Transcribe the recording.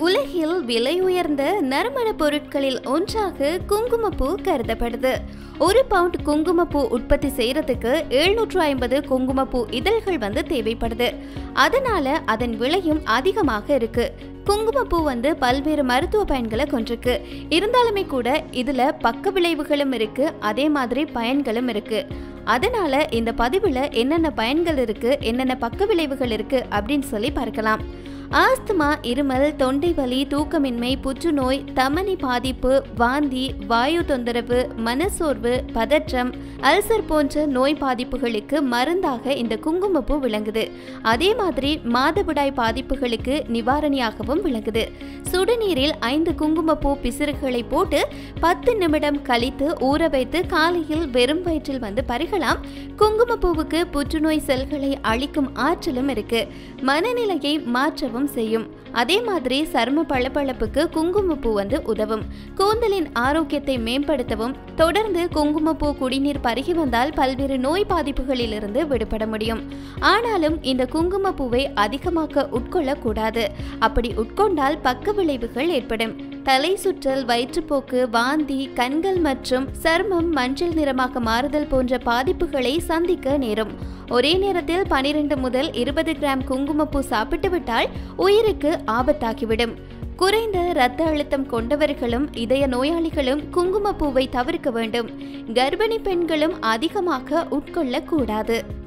உலகில் விலை உயர்ந்த நறுமண பொருட்களில் ஒன்றாக குங்குமப்பூ கருதப்படுது ஒரு பவுண்ட் குங்குமப்பூ உற்பத்தி செய்யறதுக்கு எழுநூற்று ஐம்பது குங்குமப்பூ இதழ்கள் வந்து தேவைப்படுது அதனால அதன் விலையும் அதிகமாக இருக்கு குங்குமப்பூ வந்து பல்வேறு மருத்துவ பயன்களை கொண்டிருக்கு இருந்தாலுமே கூட இதுல பக்க விளைவுகளும் இருக்கு அதே மாதிரி பயன்களும் இருக்கு அதனால இந்த பதிவுல என்னென்ன பயன்கள் இருக்கு என்னென்ன பக்க விளைவுகள் இருக்கு அப்படின்னு சொல்லி பார்க்கலாம் ஆஸ்துமா இருமல் தொண்டை வலி தூக்கமின்மை புற்றுநோய் தமனி பாதிப்பு வாந்தி வாயு தொந்தரவு மனசோர்வு பதற்றம் அல்சர் போன்ற நோய் பாதிப்புகளுக்கு மருந்தாக இந்த குங்குமப்பூ விளங்குது அதே மாதிரி மாதவிடாய் பாதிப்புகளுக்கு நிவாரணியாகவும் விளங்குது சுடுநீரில் ஐந்து குங்குமப்பூ பிசிறுகளை போட்டு பத்து நிமிடம் கழித்து ஊற வைத்து காலையில் வெறும் வயிற்றில் வந்து பருகலாம் குங்குமப்பூவுக்கு புற்றுநோய் செல்களை அழிக்கும் ஆற்றலும் இருக்கு மனநிலையை மாற்றவும் செய்யும் அதே மாதிரி சரும பளபளப்புக்கு குங்குமப்பூ வந்து உதவும் கூந்தலின் ஆரோக்கியத்தை மேம்படுத்தவும் தொடர்ந்து குங்குமப்பூ குடிநீர் பருகி வந்தால் பல்வேறு நோய் பாதிப்புகளிலிருந்து விடுபட முடியும் ஆனாலும் இந்த குங்குமப்பூவை அதிகமாக உட்கொள்ளக்கூடாது அப்படி உட்கொண்டால் பக்க விளைவுகள் ஏற்படும் தலை சுற்றல் வயிற்றுப்போக்கு வாந்தி கண்கள் மற்றும் சர்மம் மஞ்சள் நிறமாக மாறுதல் போன்ற பாதிப்புகளை சந்திக்க நேரும் ஒரே நேரத்தில் பனிரெண்டு முதல் இருபது கிராம் குங்குமப்பூ சாப்பிட்டு விட்டால் உயிருக்கு ஆபத்தாகிவிடும் குறைந்த இரத்த அழுத்தம் கொண்டவர்களும் இதய நோயாளிகளும் குங்குமப்பூவை தவிர்க்க வேண்டும் கர்ப்பிணி பெண்களும் அதிகமாக உட்கொள்ளக்கூடாது